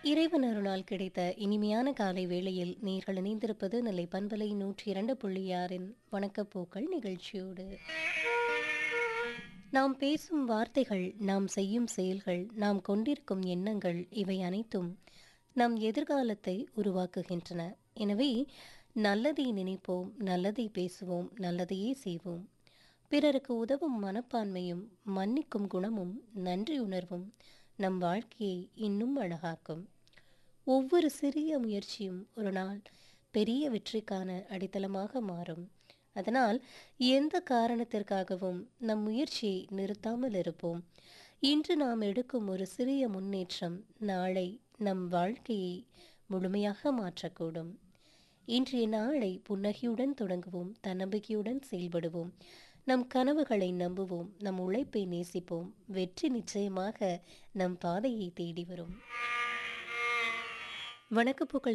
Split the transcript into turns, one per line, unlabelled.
இறைவன் அருளால் கிடைத்த இனிமையான காலை வேளையில் நீங்கள் இணைந்திருப்பது நெல்லை பண்பலை நூற்றி இரண்டு புள்ளி ஆறின் வணக்கப்பூக்கள் நிகழ்ச்சியோடு நாம் பேசும் வார்த்தைகள் நாம் செய்யும் செயல்கள் நாம் கொண்டிருக்கும் எண்ணங்கள் இவை அனைத்தும் நம் எதிர்காலத்தை உருவாக்குகின்றன எனவே நல்லதை நினைப்போம் நல்லதை பேசுவோம் நல்லதையே செய்வோம் பிறருக்கு உதவும் மனப்பான்மையும் மன்னிக்கும் குணமும் நன்றி உணர்வும் நம் வாழ்க்கையை இன்னும் அழகாக்கும் ஒவ்வொரு சிறிய முயற்சியும் ஒரு நாள் பெரிய வெற்றிக்கான அடித்தளமாக மாறும் அதனால் எந்த காரணத்திற்காகவும் நம் முயற்சியை நிறுத்தாமல் இருப்போம் இன்று நாம் எடுக்கும் ஒரு சிறிய முன்னேற்றம் நாளை நம் வாழ்க்கையை முழுமையாக மாற்றக்கூடும் இன்றைய நாளை புன்னகையுடன் தொடங்குவோம் தன்னம்பிக்கையுடன் செயல்படுவோம் நம் கனவுகளை நம்புவோம் நம் உழைப்பை நேசிப்போம் வெற்றி நிச்சயமாக நம் பாதையை தேடி வரும் வணக்கப்பூக்கள்